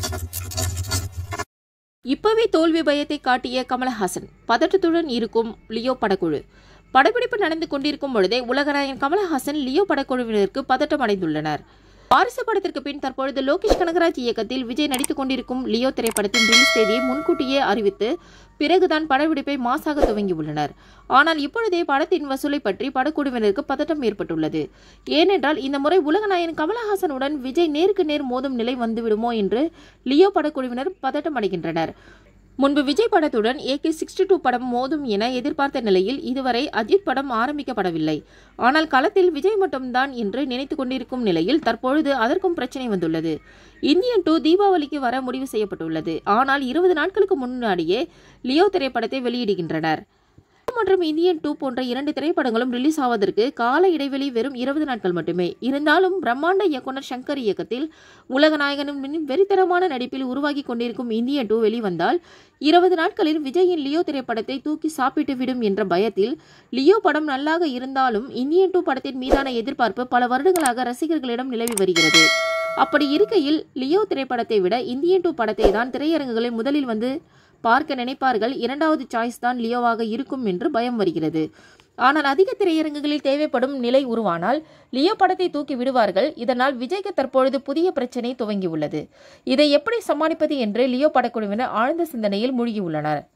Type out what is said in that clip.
இப்பவே தோல்வி பயத்தை காட்டிய கமலஹாசன் பதட்டத்துடன் இருக்கும் லியோ படக்குழு படப்பிடிப்பு நடந்து கொண்டிருக்கும் பொழுதே உலகநாயகன் கமலஹாசன் லியோ படக்குழுவினருக்கு பதட்டம் அடைந்துள்ளனர் வாரிசு படத்திற்கு பின் தற்பொழுது லோகேஷ் கனகராஜ் இயக்கத்தில் விஜய் நடித்துக் கொண்டிருக்கும் லியோ திரைப்படத்தின் ரிலீஸ் தேதியை முன்கூட்டியே அறிவித்து பிறகுதான் படப்பிடிப்பை மாசாக துவங்கியுள்ளனர் ஆனால் இப்பொழுதே படத்தின் வசூலை பற்றி படக்குழுவினருக்கு பதட்டம் ஏற்பட்டுள்ளது ஏனென்றால் இந்த முறை உலகநாயகன் கமலஹாசனுடன் விஜய் நேருக்கு நேர் மோதும் நிலை வந்துவிடுமோ என்று லியோ படக்குழுவினர் பதட்டம் அடைகின்றனர் முன்பு விஜய் படத்துடன் ஏகே சிக்ஸ்டி டூ படம் மோதும் என எதிர்பார்த்த நிலையில் இதுவரை அஜித் படம் ஆரம்பிக்கப்படவில்லை ஆனால் களத்தில் விஜய் மட்டும்தான் என்று நினைத்துக் கொண்டிருக்கும் நிலையில் தற்பொழுது அதற்கும் பிரச்சனை வந்துள்ளது இந்தியன் டூ தீபாவளிக்கு வர முடிவு செய்யப்பட்டுள்ளது ஆனால் இருபது நாட்களுக்கு முன்னாடியே லியோ திரைப்படத்தை வெளியிடுகின்றனர் மற்றும் இந்தியன் டூ போன்ற இரண்டு திரைப்படங்களும் ரிலீஸ் ஆவதற்கு கால இடைவெளி வெறும் இருபது நாட்கள் மட்டுமே இருந்தாலும் பிரம்மாண்ட இயக்குனர் சங்கர் இயக்கத்தில் உலகநாயகனின் வெறித்தனமான நடிப்பில் உருவாகி கொண்டிருக்கும் இந்தியன் டூ வெளிவந்தால் இருபது நாட்களில் விஜயின் லியோ திரைப்படத்தை தூக்கி சாப்பிட்டு விடும் என்ற பயத்தில் லியோ படம் நல்லாக இருந்தாலும் இந்தியன் டூ படத்தின் மீதான எதிர்பார்ப்பு பல வருடங்களாக ரசிகர்களிடம் நிலவி வருகிறது அப்படி இருக்கையில் லியோ திரைப்படத்தை விட இந்தியன் டூ படத்தை தான் திரையரங்குகளில் முதலில் வந்து பார்க்க நினைப்பார்கள் இரண்டாவது சாய்ஸ் தான் லியோவாக இருக்கும் என்று பயம் வருகிறது ஆனால் அதிக திரையரங்குகளில் தேவைப்படும் நிலை உருவானால் லியோ படத்தை தூக்கி விடுவார்கள் இதனால் விஜய்க்கு தற்பொழுது புதிய பிரச்சனை துவங்கியுள்ளது இதை எப்படி சமாளிப்பது என்று லியோ படக்குழுவினர் ஆழ்ந்த சிந்தனையில் மூழ்கியுள்ளனர்